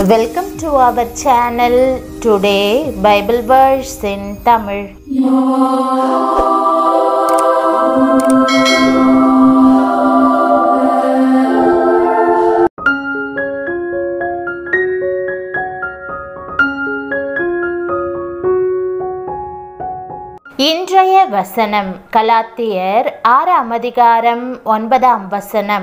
Welcome to our channel. Today, Bible verse in Tamil. இன்றைய வசனம் கலாத்தியர் ஆறாம் அதிகாரம் ஒன்பதாம் வசனம்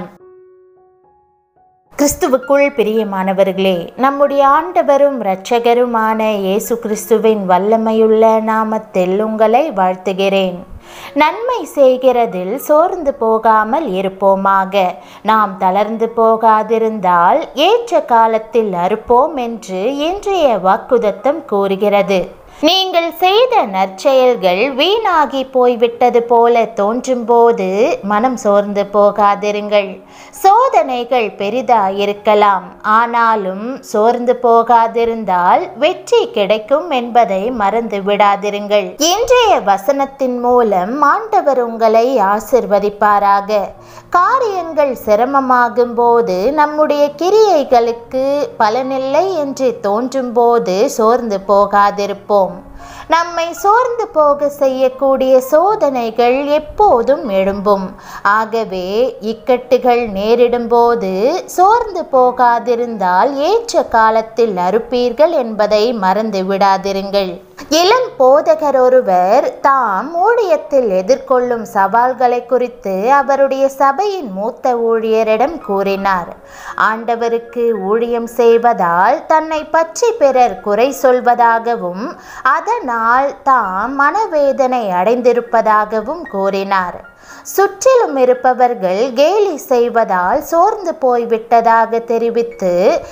கிறிஸ்துவுக்குள் பிரியமானவர்களே நம்முடைய ஆண்டவரும் இரட்சகருமான இயேசு கிறிஸ்துவின் வல்லமையுள்ள நாமத்தில் உங்களை வாழ்த்துகிறேன் நன்மை செய்கிறதில் சோர்ந்து போகாமல் இருப்போமாக நாம் தளர்ந்து போகாதிருந்தால் ஏற்ற காலத்தில் அறுப்போம் என்று இன்றைய வாக்குதத்தம் கூறுகிறது நீங்கள் செய்த நற்செயல்கள் வீணாகி போய்விட்டது போல தோன்றும்போது மனம் சோர்ந்து போகாதிருங்கள் சோதனைகள் பெரிதாயிருக்கலாம் ஆனாலும் சோர்ந்து போகாதிருந்தால் வெற்றி கிடைக்கும் என்பதை மறந்து விடாதிருங்கள் இன்றைய வசனத்தின் மூலம் ஆண்டவர் உங்களை ஆசிர்வதிப்பாராக காரியங்கள் சிரமமாகும் போது நம்முடைய கிரியைகளுக்கு பலனில்லை என்று தோன்றும் போது சோர்ந்து போகாதிருப்போம் நம்மை சோர்ந்து போக செய்யக்கூடிய சோதனைகள் எப்போதும் எழும்பும் ஆகவே இக்கட்டுகள் நேரிடும் போது சோர்ந்து போகாதிருந்தால் ஏற்ற காலத்தில் அறுப்பீர்கள் என்பதை மறந்து விடாதிருங்கள் இளம் போதகர் ஒருவர் தாம் ஊழியத்தில் எதிர்கொள்ளும் சவால்களை குறித்து அவருடைய சபையின் மூத்த ஊழியரிடம் கூறினார் ஆண்டவருக்கு ஊழியம் செய்வதால் தன்னை பற்றி பிறர் குறை சொல்வதாகவும் அதனால் தாம் மனவேதனை அடைந்திருப்பதாகவும் கூறினார் சுற்றிலும் இருப்பவர்கள் கேலி செய்வதால் சோர்ந்து போய்விட்டதாக தெரிவித்து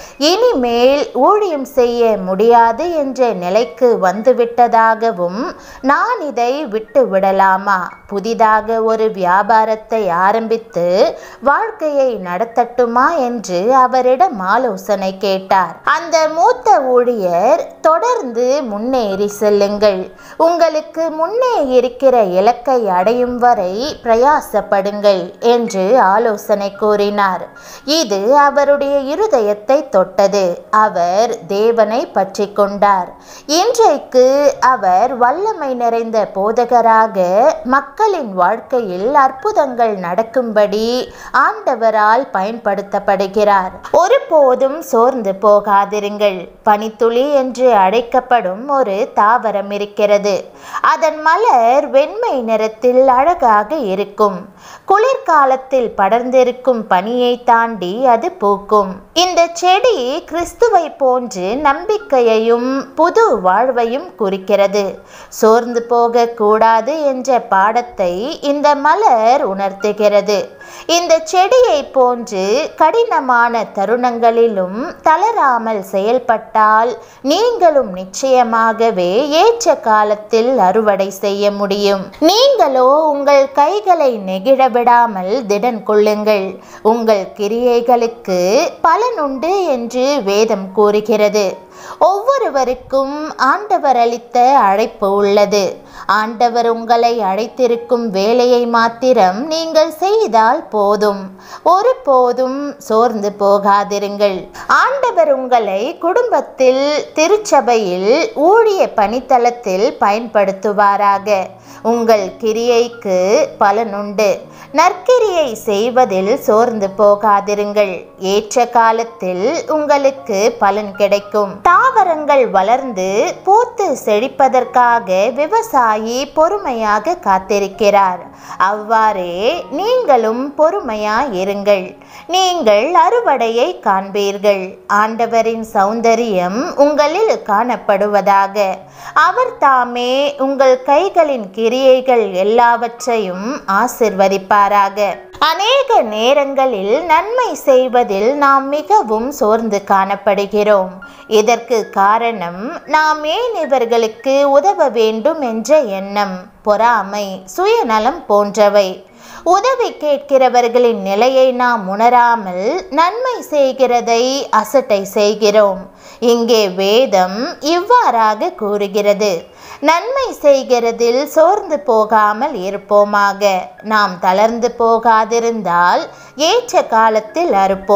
இனிமேல் ஊழியம் செய்ய முடியாது என்ற நிலைக்கு வந்துவிட்டதாகவும் நான் இதை விட்டு விடலாமா புதிதாக ஒரு வியாபாரத்தை ஆரம்பித்து வாழ்க்கையை நடத்தட்டுமா என்று அவரிடம் ஆலோசனை கேட்டார் அந்த மூத்த ஊழியர் தொடர்ந்து முன்னேறி செல்லுங்கள் உங்களுக்கு முன்னே இருக்கிற இலக்கை அடையும் வரை பிரயாசப்படுங்கள் என்று ஆலோசனை கூறினார் இது அவருடைய இருதயத்தை தொட்டது அவர் தேவனை பற்றி கொண்டார் இன்றைக்கு அவர் வல்லமை நிறைந்த போதகராக மக்களின் வாழ்க்கையில் அற்புதங்கள் நடக்கும்படி ஆண்டவரால் பயன்படுத்தப்படுகிறார் ஒருபோதும் சோர்ந்து போகாதிருங்கள் பனித்துளி என்று அழைக்கப்படும் ஒரு தாவரம் இருக்கிறது அதன் மலர் வெண்மை நிறத்தில் அழகாக இருக்கும் குளிர்காலத்தில் படர்ந்திருக்கும் பனியை தாண்டி அது பூக்கும் இந்த செடி கிறிஸ்துவை போன்று நம்பிக்கையையும் புது வாழ்வையும் குறிக்கிறது சோர்ந்து போக கூடாது என்ற பாடத்தை இந்த மலர் உணர்த்துகிறது இந்த செடியை போன்று கடினமான தருணங்களிலும் தளராமல் செயல்பட்டால் நீங்களும் நிச்சயமாகவே ஏற்ற காலத்தில் அறுவடை செய்ய முடியும் நீங்களோ உங்கள் கைகளை நெகிழ விடாமல் திடன் கொள்ளுங்கள் உங்கள் கிரியைகளுக்கு பலனுண்டு என்று வேதம் கூறுகிறது ஒவ்வொருவருக்கும் ஆண்டவர் அளித்த அழைப்பு உள்ளது ஆண்டவர் உங்களை அழைத்திருக்கும் வேலையை மாத்திரம் நீங்கள் செய்தால் போதும் ஒருபோதும் சோர்ந்து போகாதிருங்கள் ஆண்டவர் உங்களை குடும்பத்தில் திருச்சபையில் ஊழிய பணித்தளத்தில் பயன்படுத்துவாராக உங்கள் கிரியைக்கு பலனுண்டு நற்கிரியை செய்வதில் சோர்ந்து போகாதிருங்கள் ஏற்ற காலத்தில் உங்களுக்கு பலன் கிடைக்கும் தாவரங்கள் வளர்ந்து பூத்து செழிப்பதற்காக விவசாயி பொறுமையாக காத்திருக்கிறார் அவ்வாறே நீங்களும் பொறுமையாய் இருங்கள் நீங்கள் அறுவடையை காண்பீர்கள் ஆண்டவரின் சௌந்தரியம் உங்களில் காணப்படுவதாக அவர் தாமே உங்கள் கைகளின் கிரியைகள் எல்லாவற்றையும் ஆசிர்வதிப்பாராக அநேக நேரங்களில் நன்மை செய்வதில் நாம் மிகவும் சோர்ந்து காணப்படுகிறோம் இதற்கு காரணம் நாம் ஏன் இவர்களுக்கு உதவ வேண்டும் என்ற எண்ணம் பொறாமை சுயநலம் போன்றவை உதவி கேட்கிறவர்களின் நிலையை நாம் உணராமல் நன்மை செய்கிறதை அசட்டை செய்கிறோம் இங்கே வேதம் இவ்வாறாக கூறுகிறது நன்மை செய்கிறதில் சோர்ந்து போகாமல் இருப்போமாக நாம் தளர்ந்து போகாதிருந்தால் ஏற்ற காலத்தில் அறுப்போம்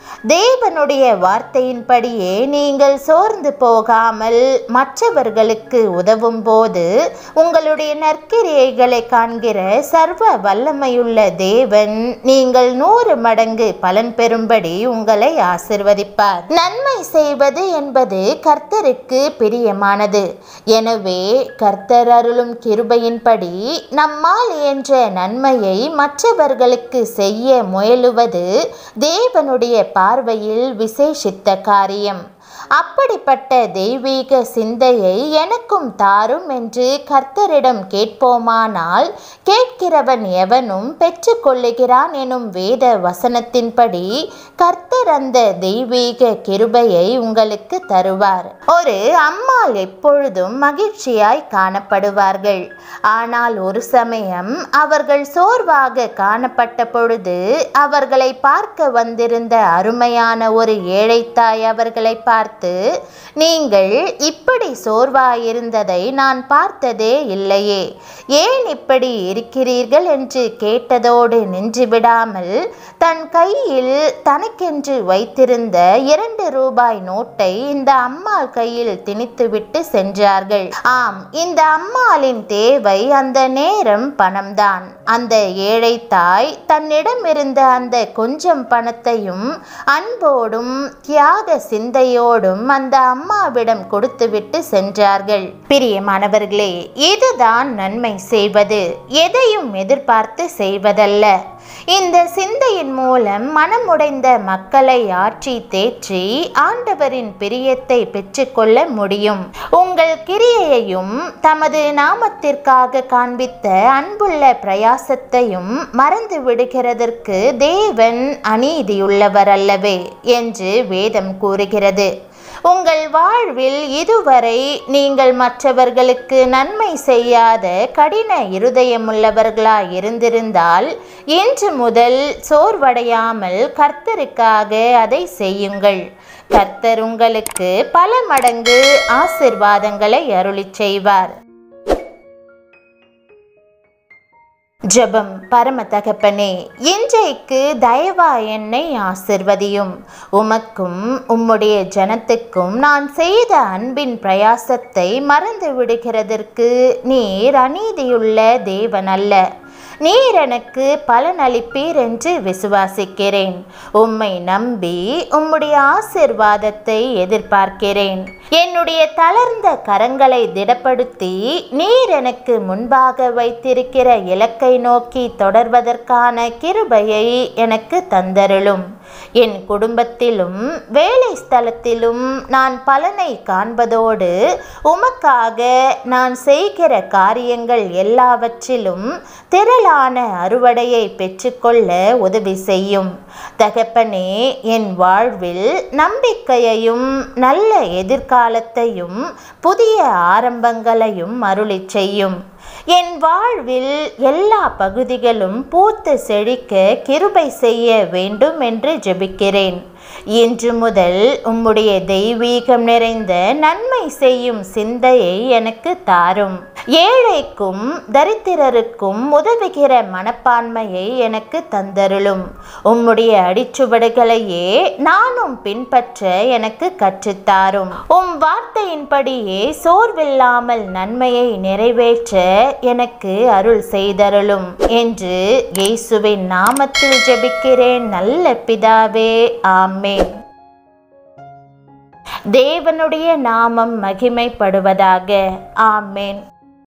தேவனுடைய வார்த்தையின்படியே நீங்கள் சோர்ந்து போகாமல் மற்றவர்களுக்கு உதவும் போது உங்களுடைய நற்கிரியைகளை காண்கிற சர்வ வல்லமையுள்ள தேவன் நீங்கள் நூறு மடங்கு பலன் பெறும்படி உங்களை ஆசிர்வதிப்பார் நன்மை செய்வது என்பது கர்த்தருக்கு பிரியமானது எனவே கர்த்தர் அருளும் கிருபையின்படி நம்மால் இயன்ற நன்மையை மற்றவர்களுக்கு செய்ய முயலுவது தேவனுடைய பார்வையில் விசேஷித்த காரியம் அப்படிப்பட்ட தெய்வீக சிந்தையை எனக்கும் தாரும் என்று கர்த்தரிடம் கேட்போமானால் கேட்கிறவன் எவனும் பெற்றுக்கொள்ளுகிறான் எனும் வேத வசனத்தின்படி கர்த்தர் அந்த தெய்வீக கிருபையை உங்களுக்கு தருவார் ஒரு அம்மாள் எப்பொழுதும் மகிழ்ச்சியாய் காணப்படுவார்கள் ஆனால் ஒரு சமயம் அவர்கள் சோர்வாக காணப்பட்ட பொழுது அவர்களை பார்க்க வந்திருந்த அருமையான ஒரு ஏழைத்தாய் அவர்களை பார்த்து நீங்கள் இப்படி சோர்வாயிருந்ததை நான் பார்த்ததே இல்லையே ஏன் இப்படி இருக்கிறீர்கள் என்று கேட்டதோடு நின்றுவிடாமல் தன் கையில் தனக்கென்று வைத்திருந்த இரண்டு ரூபாய் நோட்டை இந்த அம்மாள் கையில் திணித்துவிட்டு சென்றார்கள் ஆம் இந்த அம்மாளின் தேவை அந்த நேரம் பணம்தான் அந்த ஏழை தாய் தன்னிடம் இருந்த அந்த கொஞ்சம் பணத்தையும் அன்போடும் தியாக சிந்தையோடும் அந்த அம்மாவிடம் கொடுத்துவிட்டு சென்றார்கள் பிரியமானவர்களே இதுதான் நன்மை செய்வது எதையும் எதிர்பார்த்து செய்வதல்ல இந்த சிந்தையின் மூலம் மனமுடைந்த மக்களை ஆற்றி தேற்றி ஆண்டவரின் பிரியத்தை பெற்றுக்கொள்ள முடியும் உங்கள் கிரியையையும் தமது நாமத்திற்காக காண்பித்த அன்புள்ள பிரயாசத்தையும் மறந்து விடுகிறதற்கு தேவன் அநீதியுள்ளவர் அல்லவே என்று வேதம் கூறுகிறது உங்கள் வாழ்வில் இதுவரை நீங்கள் மற்றவர்களுக்கு நன்மை செய்யாத கடின இருதயமுள்ளவர்களாய் இருந்திருந்தால் இன்று முதல் சோர்வடையாமல் கர்த்தருக்காக அதை செய்யுங்கள் கர்த்தர் உங்களுக்கு பல மடங்கு ஆசிர்வாதங்களை அருளிச் செய்வார் ஜெபம் பரம தகப்பனே இன்றைக்கு தயவா என்னை ஆசிர்வதியும் உமக்கும் உம்முடைய ஜனத்துக்கும் நான் செய்த அன்பின் பிரயாசத்தை மறந்து விடுகிறதற்கு நீர் அநீதியுள்ள தேவன் அல்ல நீர் எனக்கு பலனளிப்பீர் என்று விசுவாசிக்கிறேன் உம்மை நம்பி உம்முடைய ஆசிர்வாதத்தை எதிர்பார்க்கிறேன் என்னுடைய தளர்ந்த கரங்களை திடப்படுத்தி நீர் எனக்கு முன்பாக வைத்திருக்கிற இலக்கை நோக்கி தொடர்வதற்கான கிருபையை எனக்கு தந்தருளும் என் குடும்பத்திலும் வேலை ஸ்தலத்திலும் நான் பலனை காண்பதோடு உமக்காக நான் செய்கிற காரியங்கள் எல்லாவற்றிலும் திரளான அறுவடையை பெற்றுக்கொள்ள உதவி செய்யும் தகப்பனே என் வாழ்வில் நம்பிக்கையையும் நல்ல எதிர்காலத்தையும் புதிய ஆரம்பங்களையும் அருளிச் செய்யும் என் வாழ்வில் எல்லா பகுதிகளும் பூத்து செழிக்க கிருபை செய்ய வேண்டும் என்று ஜெபிக்கிறேன் இன்று முதல் உம்முடைய தெய்வீகம் நிறைந்த நன்மை செய்யும் சிந்தையை எனக்கு தாரும் ஏழைக்கும் தரித்திரருக்கும் உதவுகிற மனப்பான்மையை எனக்கு தந்தருளும் உம்முடைய அடிச்சுவடுகளையே நானும் பின்பற்ற எனக்கு கற்றுத்தாரும் உம் வார்த்தையின்படியே சோர்வில்லாமல் நன்மையை நிறைவேற்ற எனக்கு அருள் செய்தருளும் என்று இயேசுவின் நாமத்தில் ஜெபிக்கிறேன் நல்ல பிதாவே ஆமென் தேவனுடைய நாமம் மகிமைப்படுவதாக ஆமென்